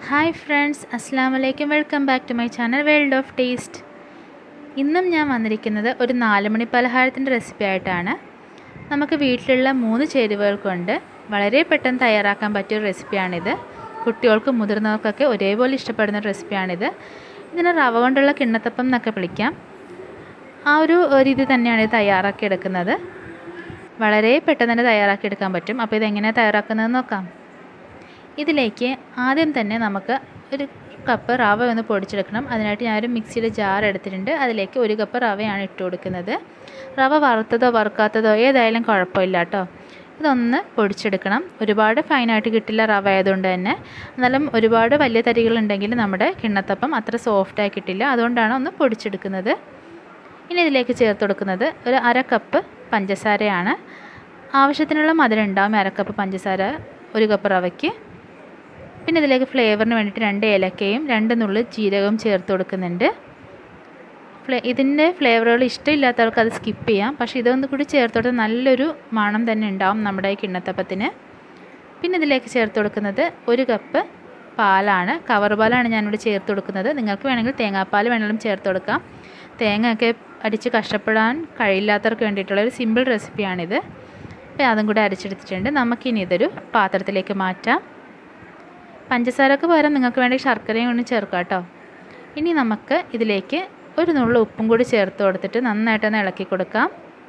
hi friends അസ്സാം വലൈക്കും welcome back to my channel world of taste ഇന്നും ഞാൻ വന്നിരിക്കുന്നത് ഒരു നാല് മണി പലഹാരത്തിൻ്റെ റെസിപ്പി ആയിട്ടാണ് നമുക്ക് വീട്ടിലുള്ള മൂന്ന് ചേരുവകൾ കൊണ്ട് വളരെ പെട്ടെന്ന് തയ്യാറാക്കാൻ പറ്റിയ ഒരു റെസിപ്പിയാണിത് കുട്ടികൾക്കും മുതിർന്നവർക്കൊക്കെ ഒരേപോലെ ഇഷ്ടപ്പെടുന്ന ഒരു റെസിപ്പിയാണിത് ഇതിന് റവ കൊണ്ടുള്ള കിണ്ണത്തപ്പം എന്നൊക്കെ വിളിക്കാം ആ ഒരു രീതി തന്നെയാണ് ഇത് തയ്യാറാക്കിയെടുക്കുന്നത് വളരെ പെട്ടെന്ന് തന്നെ തയ്യാറാക്കിയെടുക്കാൻ പറ്റും അപ്പോൾ ഇതെങ്ങനെയാണ് തയ്യാറാക്കുന്നതെന്ന് നോക്കാം ഇതിലേക്ക് ആദ്യം തന്നെ നമുക്ക് ഒരു കപ്പ് റവ ഒന്ന് പൊടിച്ചെടുക്കണം അതിനായിട്ട് ഞാനൊരു മിക്സിയുടെ ജാർ എടുത്തിട്ടുണ്ട് അതിലേക്ക് ഒരു കപ്പ് റവയാണ് ഇട്ട് കൊടുക്കുന്നത് റവ വറുത്തതോ വറുക്കാത്തതോ ഏതായാലും കുഴപ്പമില്ല കേട്ടോ ഇതൊന്ന് പൊടിച്ചെടുക്കണം ഒരുപാട് ഫൈനായിട്ട് കിട്ടില്ല റവ ആയതുകൊണ്ട് തന്നെ എന്നാലും ഒരുപാട് വലിയ തരികളുണ്ടെങ്കിൽ നമ്മുടെ കിണ്ണത്തപ്പം അത്ര സോഫ്റ്റായി കിട്ടില്ല അതുകൊണ്ടാണ് ഒന്ന് പൊടിച്ചെടുക്കുന്നത് ഇനി ഇതിലേക്ക് ചേർത്ത് കൊടുക്കുന്നത് ഒരു അര കപ്പ് പഞ്ചസാരയാണ് ആവശ്യത്തിനുള്ള മധുരം ഉണ്ടാവും അര കപ്പ് പഞ്ചസാര ഒരു കപ്പ് റവയ്ക്ക് പിന്നെ ഇതിലേക്ക് ഫ്ലേവറിന് വേണ്ടിയിട്ട് രണ്ട് ഏലക്കയും രണ്ട് നുള്ളി ജീരകവും ചേർത്ത് കൊടുക്കുന്നുണ്ട് ഫ്ലേ ഇതിൻ്റെ ഫ്ലേവറുകൾ ഇഷ്ടമില്ലാത്തവർക്ക് അത് സ്കിപ്പ് ചെയ്യാം പക്ഷേ ഇതൊന്നും കൂടി ചേർത്ത് കൊടുത്താൽ നല്ലൊരു മണം തന്നെ ഉണ്ടാവും നമ്മുടെ ഈ കിണ്ണത്തപ്പത്തിന് പിന്നെ ഇതിലേക്ക് ചേർത്ത് കൊടുക്കുന്നത് ഒരു കപ്പ് പാലാണ് കവർ പാലാണ് ഞാനിവിടെ ചേർത്ത് കൊടുക്കുന്നത് നിങ്ങൾക്ക് വേണമെങ്കിൽ തേങ്ങാപ്പാൽ വേണമെങ്കിലും ചേർത്ത് കൊടുക്കാം തേങ്ങയൊക്കെ അടിച്ച് കഷ്ടപ്പെടാൻ കഴിയില്ലാത്തവർക്ക് വേണ്ടിയിട്ടുള്ള ഒരു സിമ്പിൾ റെസിപ്പിയാണിത് അപ്പോൾ അതും കൂടെ അരച്ചെടുത്തിട്ടുണ്ട് നമുക്കിനി ഇതൊരു പാത്രത്തിലേക്ക് മാറ്റാം പഞ്ചസാരക്ക് പകരം നിങ്ങൾക്ക് വേണ്ടി ശർക്കരയും കൊണ്ട് ചേർക്കാം കേട്ടോ ഇനി നമുക്ക് ഇതിലേക്ക് ഒരു നുള്ള ഉപ്പും കൂടി ചേർത്ത് കൊടുത്തിട്ട് നന്നായിട്ടൊന്ന് ഇളക്കി കൊടുക്കാം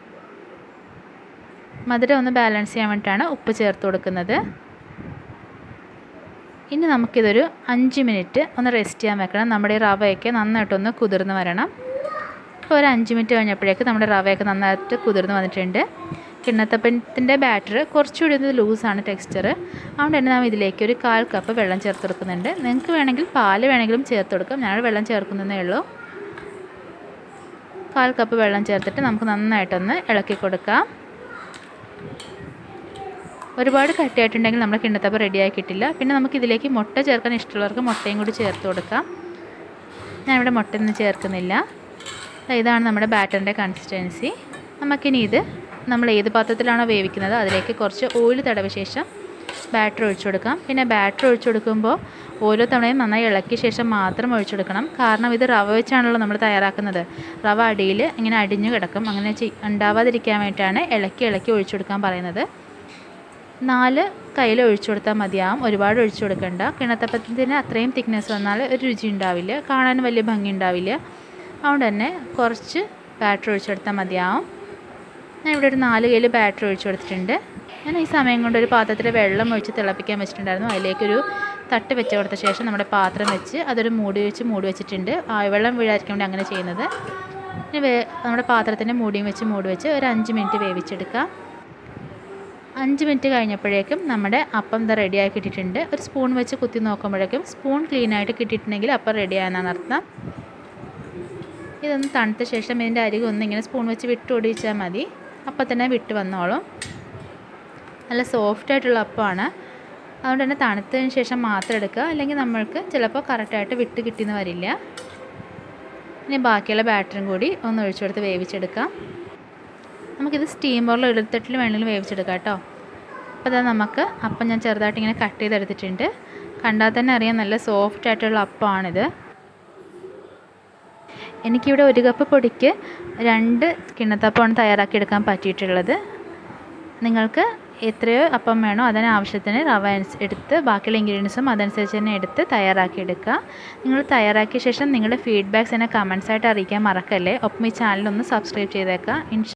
മധുരം ഒന്ന് ബാലൻസ് ചെയ്യാൻ വേണ്ടിയിട്ടാണ് ഉപ്പ് ചേർത്ത് കൊടുക്കുന്നത് ഇനി നമുക്കിതൊരു അഞ്ച് മിനിറ്റ് ഒന്ന് റെസ്റ്റ് ചെയ്യാൻ വെക്കണം നമ്മുടെ ഈ റവയൊക്കെ നന്നായിട്ടൊന്ന് കുതിർന്ന് വരണം ഇപ്പോൾ ഒരു അഞ്ച് മിനിറ്റ് കഴിഞ്ഞപ്പോഴേക്ക് നമ്മുടെ റവയൊക്കെ നന്നായിട്ട് കുതിർന്ന് വന്നിട്ടുണ്ട് കിണ്ണത്തപ്പത്തിൻ്റെ ബാറ്റർ കുറച്ചുകൂടി ഒന്ന് ലൂസാണ് ടെക്സ്ചർ അതുകൊണ്ട് തന്നെ നാം ഇതിലേക്ക് ഒരു കാൽ കപ്പ് വെള്ളം ചേർത്ത് കൊടുക്കുന്നുണ്ട് നിങ്ങൾക്ക് വേണമെങ്കിൽ പാല് വേണമെങ്കിലും ചേർത്ത് കൊടുക്കാം ഞാൻ വെള്ളം ചേർക്കുന്നതേ ഉള്ളൂ കാൽ കപ്പ് വെള്ളം ചേർത്തിട്ട് നമുക്ക് നന്നായിട്ടൊന്ന് ഇളക്കി കൊടുക്കാം ഒരുപാട് കട്ടിയായിട്ടുണ്ടെങ്കിൽ നമ്മുടെ കിണ്ണത്തപ്പം റെഡിയായി കിട്ടില്ല പിന്നെ നമുക്ക് ഇതിലേക്ക് മുട്ട ചേർക്കാൻ ഇഷ്ടമുള്ളവർക്ക് മുട്ടയും കൂടി ചേർത്ത് കൊടുക്കാം ഞാനിവിടെ മുട്ടയൊന്നും ചേർക്കുന്നില്ല ഇതാണ് നമ്മുടെ ബാറ്ററിൻ്റെ കൺസിസ്റ്റൻസി നമുക്കിനി ഇത് നമ്മൾ ഏത് പാത്രത്തിലാണോ വേവിക്കുന്നത് അതിലേക്ക് കുറച്ച് ഓയിൽ തടവ ശേഷം ബാറ്റർ ഒഴിച്ചു കൊടുക്കാം പിന്നെ ബാറ്റർ ഒഴിച്ചു കൊടുക്കുമ്പോൾ ഓരോ തവണയും നന്നായി ഇളക്കിയ ശേഷം മാത്രം ഒഴിച്ചു കൊടുക്കണം കാരണം ഇത് റവ വെച്ചാണല്ലോ നമ്മൾ തയ്യാറാക്കുന്നത് റവ അടിയിൽ ഇങ്ങനെ അടിഞ്ഞു കിടക്കും അങ്ങനെ ഉണ്ടാവാതിരിക്കാൻ വേണ്ടിയിട്ടാണ് ഇളക്കി ഇളക്കി ഒഴിച്ചു കൊടുക്കാൻ പറയുന്നത് നാല് കയ്യിൽ ഒഴിച്ചു കൊടുത്താൽ മതിയാവും ഒരുപാട് ഒഴിച്ചു കൊടുക്കണ്ട കിണത്തപ്പത്തിന് അത്രയും തിക്നെസ് വന്നാൽ ഒരു രുചി ഉണ്ടാവില്ല കാണാൻ വലിയ ഭംഗി ഉണ്ടാവില്ല അതുകൊണ്ട് തന്നെ കുറച്ച് ബാറ്റർ ഒഴിച്ചു കൊടുത്താൽ മതിയാവും ഞാൻ ഇവിടെ ഒരു നാല് കയ്യിൽ ബാറ്റർ ഒഴിച്ചു കൊടുത്തിട്ടുണ്ട് ഞാൻ ഈ സമയം കൊണ്ട് ഒരു പാത്രത്തിൽ വെള്ളം ഒഴിച്ച് തിളപ്പിക്കാൻ വെച്ചിട്ടുണ്ടായിരുന്നു അതിലേക്കൊരു തട്ട് വെച്ച് കൊടുത്ത ശേഷം നമ്മുടെ പാത്രം വെച്ച് അതൊരു മൂടി വെച്ച് മൂടി വെച്ചിട്ടുണ്ട് വെള്ളം വീഴാതിരിക്കാൻ വേണ്ടി അങ്ങനെ ചെയ്യുന്നത് ഇനി വേ നമ്മുടെ പാത്രത്തിൻ്റെ മൂടിയും വെച്ച് മൂടി വെച്ച് ഒരു അഞ്ച് മിനിറ്റ് വേവിച്ചെടുക്കാം അഞ്ച് മിനിറ്റ് കഴിഞ്ഞപ്പോഴേക്കും നമ്മുടെ അപ്പം ഇതാ റെഡിയായി കിട്ടിയിട്ടുണ്ട് ഒരു സ്പൂൺ വെച്ച് കുത്തി നോക്കുമ്പോഴേക്കും സ്പൂൺ ക്ലീനായിട്ട് കിട്ടിയിട്ടുണ്ടെങ്കിൽ അപ്പം റെഡിയായെന്നാണ് അർത്ഥം ഇതൊന്ന് തണുത്ത ശേഷം ഇതിൻ്റെ അരികെ ഒന്ന് ഇങ്ങനെ സ്പൂൺ വെച്ച് വിട്ട് ഒടിച്ചാൽ മതി അപ്പം തന്നെ വിട്ട് വന്നോളും നല്ല സോഫ്റ്റ് ആയിട്ടുള്ള അപ്പമാണ് അതുകൊണ്ട് തന്നെ തണുത്തതിന് ശേഷം മാത്രം എടുക്കുക അല്ലെങ്കിൽ നമ്മൾക്ക് ചിലപ്പോൾ കറക്റ്റായിട്ട് വിട്ട് കിട്ടിയെന്ന് വരില്ല ഇനി ബാക്കിയുള്ള ബാറ്ററും കൂടി ഒന്ന് ഒഴിച്ചു കൊടുത്ത് വേവിച്ചെടുക്കാം നമുക്കിത് സ്റ്റീമറിലോ ഇടത്തട്ടിൽ വേണമെങ്കിലും വേവിച്ചെടുക്കാം കേട്ടോ അപ്പോൾ അതാ നമുക്ക് അപ്പം ഞാൻ ചെറുതായിട്ട് ഇങ്ങനെ കട്ട് ചെയ്തെടുത്തിട്ടുണ്ട് കണ്ടാൽ തന്നെ അറിയാം നല്ല സോഫ്റ്റ് ആയിട്ടുള്ള അപ്പമാണിത് എനിക്കിവിടെ ഒരു കപ്പ് പൊടിക്ക് രണ്ട് കിണ്ണത്തപ്പമാണ് തയ്യാറാക്കിയെടുക്കാൻ പറ്റിയിട്ടുള്ളത് നിങ്ങൾക്ക് എത്രയോ അപ്പം വേണോ അതിന് ആവശ്യത്തിന് റവ എടുത്ത് ബാക്കിയുള്ള ഇൻഗ്രീഡിയൻസും അതനുസരിച്ച് തന്നെ എടുത്ത് തയ്യാറാക്കിയെടുക്കുക നിങ്ങൾ തയ്യാറാക്കിയ ശേഷം നിങ്ങളുടെ ഫീഡ്ബാക്ക്സ് എന്നെ കമൻസ് ആയിട്ട് അറിയിക്കാൻ മറക്കല്ലേ ഒപ്പം ഈ ചാനലൊന്ന് സബ്സ്ക്രൈബ് ചെയ്തേക്കുക